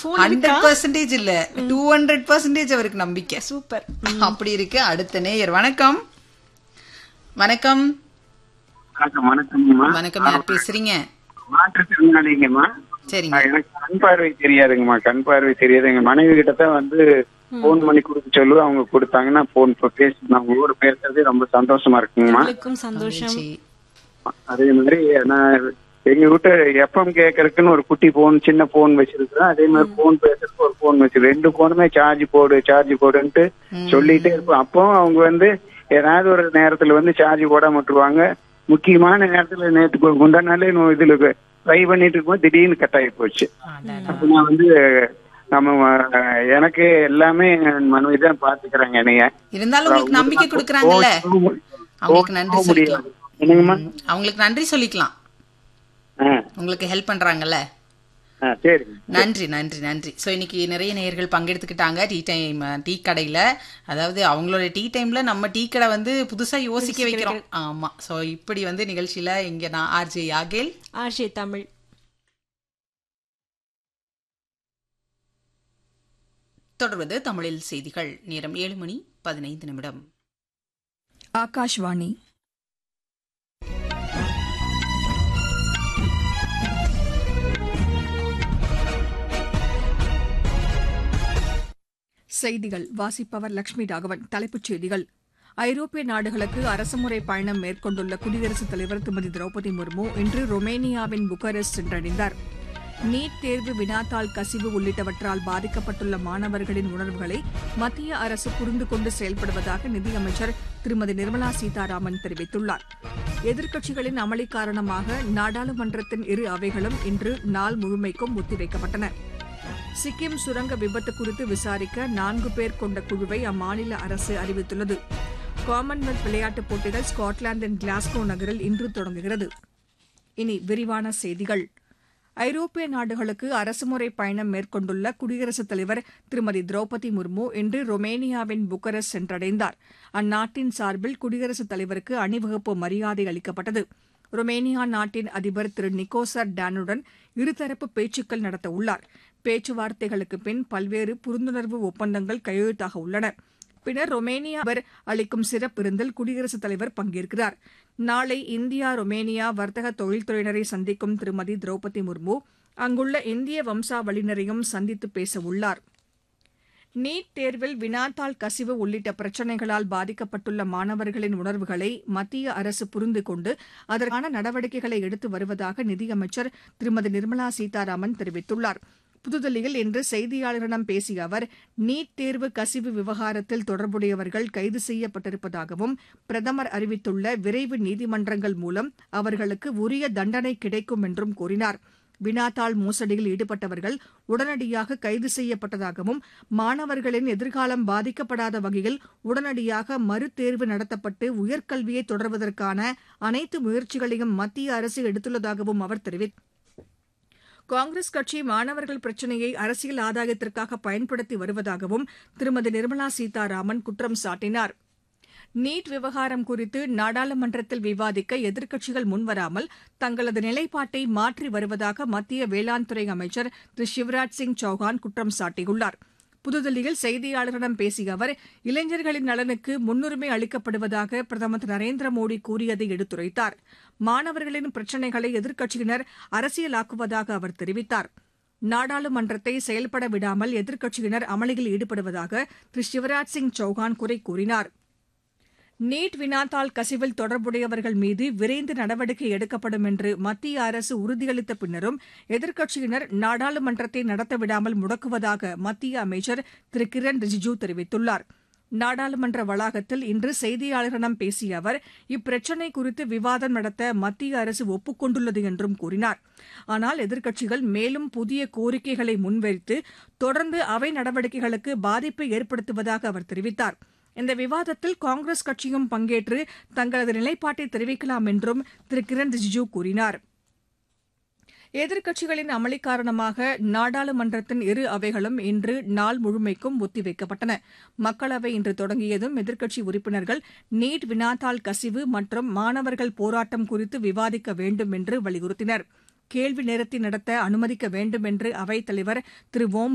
Phone hundred percentage இல்ல two hundred percentage அவருக்கு நம்பிக்கை சூப்பர் அப்படி இருக்கு அடுத்த நேயர் வணக்கம் வணக்கம் வணக்கம் வணக்கம்மா வணக்கம் யார் பேசுறீங்க மாற்றுத்திறனாளிங்கம்மா சரிங்க எனக்கு கண் பார்வை தெரியாதுங்கம்மா கண் பார்வை தெரியாது எங்க மனைவி கிட்ட தான் வந்து போன் பண்ணி கொடுக்க சொல்லு அவங்க கொடுத்தாங்கன்னா போன் பேசி அவங்க கூட பேசுறது ரொம்ப சந்தோஷமா இருக்குங்கம்மா உங்களுக்கும் சந்தோஷம் சரி. அதே மாதிரி நான் எங்க வீட்டு எஃப்எம் கேட்கறதுக்குன்னு ஒரு குட்டி போன் சின்ன போன் வச்சிருக்கிறேன் அதே மாதிரி போன் பேசுறதுக்கு ஒரு போன் வச்சிருக்கேன் ரெண்டு போனுமே சார்ஜ் போடு சார்ஜ் போடுன்ட்டு சொல்லிட்டே இருப்போம் அப்போ அவங்க வந்து ஏதாவது ஒரு நேரத்துல வந்து சார்ஜ் போடாம விட்டுருவாங்க முக்கியமான நேரத்துல நேற்று முந்தா நாளே நான் இதுல ட்ரை பண்ணிட்டு இருக்கும்போது திடீர்னு கட் ஆகி போச்சு அப்ப நான் வந்து நம்ம அஹ், எனக்கு எல்லாமே என் மனைவி தான் பாத்துக்கிறாங்க என்னைய இருந்தாலும் உங்களுக்கு நம்பிக்கை கொடுக்கறாங்கல்ல அவங்களுக்கு நன்றி போக முடியாது சொல்லிக்கலாம் என்னங்கம்மா அவங்களுக்கு நன்றி சொல்லிக்கலாம் ஆ உங்களுக்கு ஹெல்ப் பண்றாங்கல்ல ஆ சரிங்க நன்றி நன்றி நன்றி ஸோ இன்னைக்கு நிறைய நேயர்கள் பங்கெடுத்துக்கிட்டாங்க டீ டைம் டீ கடையில் அதாவது அவங்களோட டீ டைம்ல நம்ம டீ கடை வந்து புதுசா யோசிக்க வைக்கிறோம் ஆமா ஸோ இப்படி வந்து நிகழ்ச்சியில இங்க நான் ஆர்ஜே யாகேல் ஆர்ஜே தமிழ் தொடர்வது தமிழில் செய்திகள் நேரம் ஏழு மணி பதினைந்து நிமிடம் ஆகாஷ்வாணி செய்திகள் வாசிப்பவர் லட்சுமி ராகவன் தலைப்புச் செய்திகள் ஐரோப்பிய நாடுகளுக்கு அரசுமுறை பயணம் மேற்கொண்டுள்ள குடியரசுத் தலைவர் திருமதி திரௌபதி முர்மு இன்று ரொமேனியாவின் புக்காரெஸ்ட் சென்றடைந்தார் நீட் தேர்வு வினாத்தாள் கசிவு உள்ளிட்டவற்றால் பாதிக்கப்பட்டுள்ள மாணவர்களின் உணர்வுகளை மத்திய அரசு புரிந்து கொண்டு செயல்படுவதாக நிதியமைச்சர் திருமதி நிர்மலா சீதாராமன் தெரிவித்துள்ளார் எதிர்க்கட்சிகளின் அமளி காரணமாக நாடாளுமன்றத்தின் இரு அவைகளும் இன்று நாள் முழுமைக்கும் ஒத்திவைக்கப்பட்டன சிக்கிம் சுரங்க விபத்து குறித்து விசாரிக்க நான்கு பேர் கொண்ட குழுவை அம்மாநில அரசு அறிவித்துள்ளது காமன்வெல்த் விளையாட்டுப் போட்டிகள் ஸ்காட்லாந்தின் கிளாஸ்கோ நகரில் இன்று தொடங்குகிறது இனி விரிவான செய்திகள் ஐரோப்பிய நாடுகளுக்கு அரசுமுறை பயணம் மேற்கொண்டுள்ள குடியரசுத் தலைவர் திருமதி திரௌபதி முர்மு இன்று ரொமேனியாவின் புக்கரஸ்ட் சென்றடைந்தார் அந்நாட்டின் சார்பில் குடியரசுத் தலைவருக்கு அணிவகுப்பு மரியாதை அளிக்கப்பட்டது ரொமேனியா நாட்டின் அதிபர் திரு நிக்கோசர் டானுடன் இருதரப்பு பேச்சுக்கள் நடத்த உள்ளார் பேச்சுவார்த்தைகளுக்கு பின் பல்வேறு புரிந்துணர்வு ஒப்பந்தங்கள் கையெழுத்தாக உள்ளன பின்னர் ரொமேனியா அவர் அளிக்கும் சிறப்பு விருந்தில் குடியரசுத் தலைவர் பங்கேற்கிறார் நாளை இந்தியா ரொமேனியா வர்த்தக தொழில்துறையினரை சந்திக்கும் திருமதி திரௌபதி முர்மு அங்குள்ள இந்திய வம்சாவளியினரையும் சந்தித்து பேச உள்ளார் நீட் தேர்வில் வினாத்தாள் கசிவு உள்ளிட்ட பிரச்சினைகளால் பாதிக்கப்பட்டுள்ள மாணவர்களின் உணர்வுகளை மத்திய அரசு புரிந்து கொண்டு அதற்கான நடவடிக்கைகளை எடுத்து வருவதாக நிதியமைச்சர் திருமதி நிர்மலா சீதாராமன் தெரிவித்துள்ளார் புதுதில்லியில் இன்று செய்தியாளர்களிடம் பேசிய அவர் நீட் தேர்வு கசிவு விவகாரத்தில் தொடர்புடையவர்கள் கைது செய்யப்பட்டிருப்பதாகவும் பிரதமர் அறிவித்துள்ள விரைவு நீதிமன்றங்கள் மூலம் அவர்களுக்கு உரிய தண்டனை கிடைக்கும் என்றும் கூறினார் வினாத்தாள் மோசடியில் ஈடுபட்டவர்கள் உடனடியாக கைது செய்யப்பட்டதாகவும் மாணவர்களின் எதிர்காலம் பாதிக்கப்படாத வகையில் உடனடியாக மறுதேர்வு நடத்தப்பட்டு உயர்கல்வியை தொடர்வதற்கான அனைத்து முயற்சிகளையும் மத்திய அரசு எடுத்துள்ளதாகவும் அவர் தெரிவித்தார் காங்கிரஸ் கட்சி மாணவர்கள் பிரச்சினையை அரசியல் ஆதாயத்திற்காக பயன்படுத்தி வருவதாகவும் திருமதி நிர்மலா சீதாராமன் குற்றம் சாட்டினார் நீட் விவகாரம் குறித்து நாடாளுமன்றத்தில் விவாதிக்க எதிர்க்கட்சிகள் முன்வராமல் தங்களது நிலைப்பாட்டை மாற்றி வருவதாக மத்திய வேளாண் துறை அமைச்சர் திரு சிவராஜ் சிங் சௌஹான் குற்றம் சாட்டியுள்ளார் புதுதில்லியில் செய்தியாளர்களிடம் பேசிய அவர் இளைஞர்களின் நலனுக்கு முன்னுரிமை அளிக்கப்படுவதாக பிரதமர் திரு நரேந்திர மோடி கூறியதை எடுத்துரைத்தார் மாணவர்களின் பிரச்சினைகளை எதிர்க்கட்சியினர் அரசியலாக்குவதாக அவர் தெரிவித்தார் நாடாளுமன்றத்தை செயல்பட விடாமல் எதிர்க்கட்சியினர் அமளியில் ஈடுபடுவதாக திரு சிவராஜ் சிங் சௌஹான் குறை கூறினார் நீட் வினாத்தாள் கசிவில் தொடர்புடையவர்கள் மீது விரைந்து நடவடிக்கை எடுக்கப்படும் என்று மத்திய அரசு உறுதியளித்த பின்னரும் எதிர்க்கட்சியினர் நாடாளுமன்றத்தை நடத்தவிடாமல் முடக்குவதாக மத்திய அமைச்சர் திரு கிரண் ரிஜிஜூ தெரிவித்துள்ளார் நாடாளுமன்ற வளாகத்தில் இன்று செய்தியாளர்களிடம் பேசிய அவர் இப்பிரச்சினை குறித்து விவாதம் நடத்த மத்திய அரசு ஒப்புக் கொண்டுள்ளது என்றும் கூறினார் ஆனால் எதிர்க்கட்சிகள் மேலும் புதிய கோரிக்கைகளை முன்வைத்து தொடர்ந்து அவை நடவடிக்கைகளுக்கு பாதிப்பை ஏற்படுத்துவதாக அவர் தெரிவித்தார் இந்த விவாதத்தில் காங்கிரஸ் கட்சியும் பங்கேற்று தங்களது நிலைப்பாட்டை தெரிவிக்கலாம் என்றும் திரு கிரண் ரிஜிஜூ கூறினார் எதிர்க்கட்சிகளின் அமளி காரணமாக நாடாளுமன்றத்தின் இரு அவைகளும் இன்று நாள் முழுமைக்கும் ஒத்திவைக்கப்பட்டன மக்களவை இன்று தொடங்கியதும் எதிர்க்கட்சி உறுப்பினர்கள் நீட் வினாத்தாள் கசிவு மற்றும் மாணவர்கள் போராட்டம் குறித்து விவாதிக்க வேண்டும் என்று வலியுறுத்தினர் கேள்வி நேரத்தை நடத்த அனுமதிக்க வேண்டும் என்று அவைத் தலைவர் திரு ஓம்